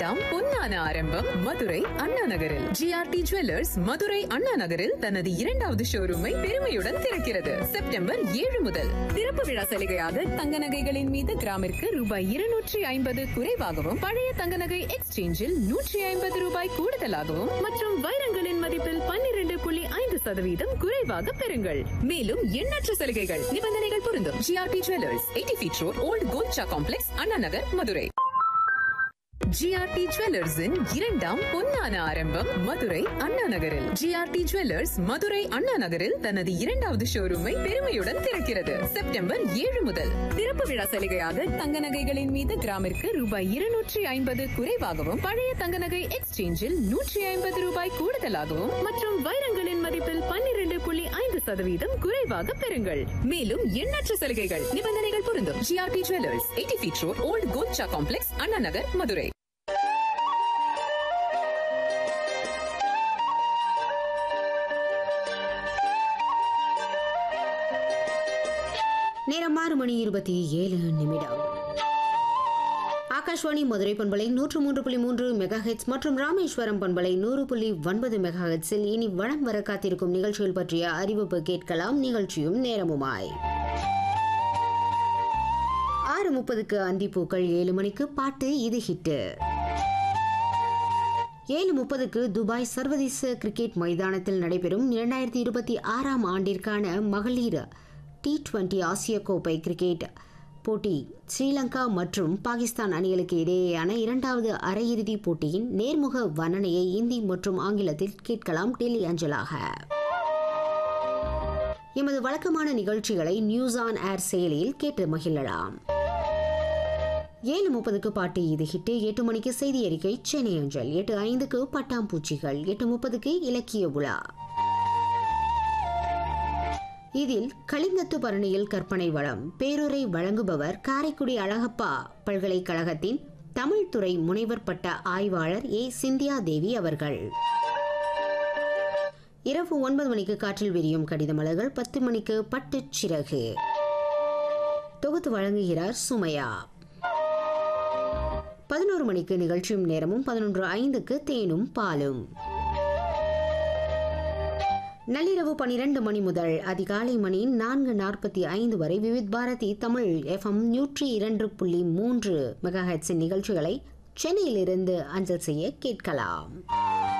இரண்டாம் பொன்னான ஆரம்பம் மதுரை அண்ணா நகரில் ஜிஆர்டி ஜுவல்லர்ஸ் மதுரை அண்ணா நகரில் தனது இரண்டாவது ஷோரூமை பெருமையுடன் திறக்கிறது செப்டம்பர் ஏழு முதல் திறப்பு விழா சலுகையாக தங்க நகைகளின் மீது கிராமிற்கு ரூபாய் இருநூற்றி ஐம்பது குறைவாகவும் பழைய தங்க நகை எக்ஸ்சேஞ்சில் நூற்றி ஐம்பது ரூபாய் கூடுதலாகவும் மற்றும் வைரங்களின் மதிப்பில் பன்னிரண்டு புள்ளி ஐந்து சதவீதம் குறைவாக பெறுங்கள் மேலும் எண்ணற்ற சலுகைகள் நிபந்தனைகள் பொருந்தும் GRT jewellers eighty feet road old கோல்ச்சா காம்ப்ளெக்ஸ் அண்ணா நகர் மதுரை ஜிஆர்டி ஜுவல்லர்ஸின் இரண்டாம் பொன்னான ஆரம்பம் மதுரை அண்ணா நகரில் ஜிஆர்டி ஜுவல்லர்ஸ் மதுரை அண்ணா நகரில் தனது இரண்டாவது ஷோரூமை பெருமையுடன் திறக்கிறது செப்டம்பர் ஏழு முதல் திறப்பு விழா சலுகையாக தங்க நகைகளின் மீது கிராமிற்கு ரூபாய் இருநூற்றி ஐம்பது குறைவாகவும் பழைய தங்க நகை எக்ஸ்சேஞ்சில் நூற்றி ஐம்பது ரூபாய் கூடுதலாகவும் மற்றும் வைரங்களின் மதிப்பில் பன்னிரண்டு புள்ளி ஐந்து சதவீதம் குறைவாக பெறுங்கள் மேலும் எண்ணற்ற சலுகைகள் நிபந்தனைகள் பொருந்தும் GRT jewellers eighty feet road old கோல்ச்சா காம்ப்ளெக்ஸ் அண்ணா நகர் மதுரை நேரம் ஆறு மணி இருபத்தி ஏழு நிமிடம் ஆகாஷ்வாணி மதுரை பண்பலை நூற்று மூன்று புள்ளி மூன்று மெகா ஹெட்ஸ் மற்றும் ராமேஸ்வரம் பண்பலை நூறு புள்ளி ஒன்பது மெகா ஹெட்ஸில் இனி வளம் வர காத்திருக்கும் நிகழ்ச்சிகள் பற்றிய அறிவிப்பு கேட்கலாம் நிகழ்ச்சியும் நேரமுமாய் ஆறு முப்பதுக்கு அந்திப்பூக்கள் ஏழு மணிக்கு பாட்டு இது ஹிட்டு ஏழு முப்பதுக்கு துபாய் சர்வதேச கிரிக்கெட் மைதானத்தில் நடைபெறும் இரண்டாயிரத்தி இருபத்தி ஆறாம் ஆண்டிற்கான மகளிர் டி டுவெண்டி ஆசிய கோப்பை கிரிக்கெட் போட்டி ஸ்ரீலங்கா மற்றும் பாகிஸ்தான் அணிகளுக்கு இடையேயான இரண்டாவது அரையிறுதி போட்டியின் நேர்முக வர்ணனையை இந்தி மற்றும் ஆங்கிலத்தில் கேட்கலாம் டெல்லி அஞ்சலாக எமது வழக்கமான நிகழ்ச்சிகளை நியூஸ் ஆன் ஏர் செயலியில் கேட்டு மகிழலாம் ஏழு முப்பதுக்கு பாட்டு இது ஹிட்டு எட்டு மணிக்கு செய்தி அறிக்கை சென்னை அஞ்சல் எட்டு ஐந்துக்கு பட்டாம்பூச்சிகள் எட்டு முப்பதுக்கு இலக்கிய உலா இதில் கலிங்கத்து பரணியில் கற்பனை வளம் பேருரை வழங்குபவர் காரைக்குடி அழகப்பா பல்கலைக்கழகத்தின் தமிழ் துறை முனைவர் பட்ட ஆய்வாளர் ஏ சிந்தியா தேவி அவர்கள் இரவு ஒன்பது மணிக்கு காற்றில் விரியும் கடித மலர்கள் பத்து மணிக்கு பட்டுச் சிறகு தொகுத்து வழங்குகிறார் சுமையா பதினோரு மணிக்கு நிகழ்ச்சியும் நேரமும் பதினொன்று ஐந்துக்கு தேனும் பாலும் நள்ளிரவு பனிரெண்டு மணி முதல் அதிகாலை மணி நான்கு நாற்பத்தி ஐந்து வரை விவித் பாரதி தமிழ் எஃப்எம் நூற்றி இரண்டு புள்ளி மூன்று மெகாஹெட்ஸின் நிகழ்ச்சிகளை சென்னையிலிருந்து அஞ்சல் செய்ய கேட்கலாம்